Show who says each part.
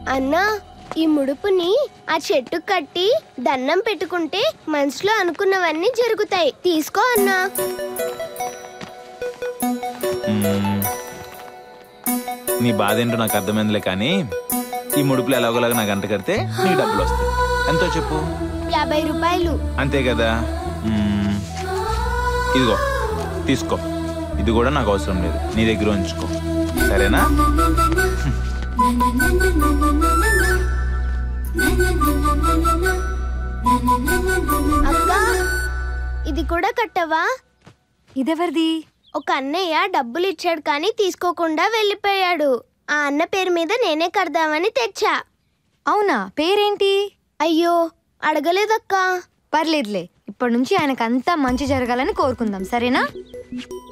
Speaker 1: అన్నా ఈ ముడుపుని ఆ చెట్టు కట్టి దండం పెట్టుకుంటే మనసులో అనుకున్నవన్నీ జరుగుతాయి తీసుకో అన్నా
Speaker 2: మ్మ్. నీ బాధ ఏంటో నాకు అర్థమైందిలే కానీ ఈ ముడుపులు ఎలాగోలాగా నాకు గంట కడితే నీ డబ్బులు వస్తాయి ఎంతో చెప్పు
Speaker 1: యాభై రూపాయలు
Speaker 2: అంతే కదా మ్మ్. ఇదిగో తీసుకో ఇది కూడా నాకు అవసరం లేదు నీ దగ్గర ఉంచుకో సరేనా
Speaker 1: అక్క ఇది కూడా కట్టవా
Speaker 3: ఇదెవరిది
Speaker 1: ఒక అన్నయ్య డబ్బులు ఇచ్చాడు కానీ తీసుకోకుండా వెళ్ళిపోయాడు ఆ అన్న పేరు మీద నేనే కడదామని తెచ్చా
Speaker 3: అవునా పేరేంటి
Speaker 1: అయ్యో అడగలేదక్కా
Speaker 3: పర్లేదులే ఇప్పటి నుంచి ఆయనకు అంతా మంచి జరగాలని కోరుకుందాం సరేనా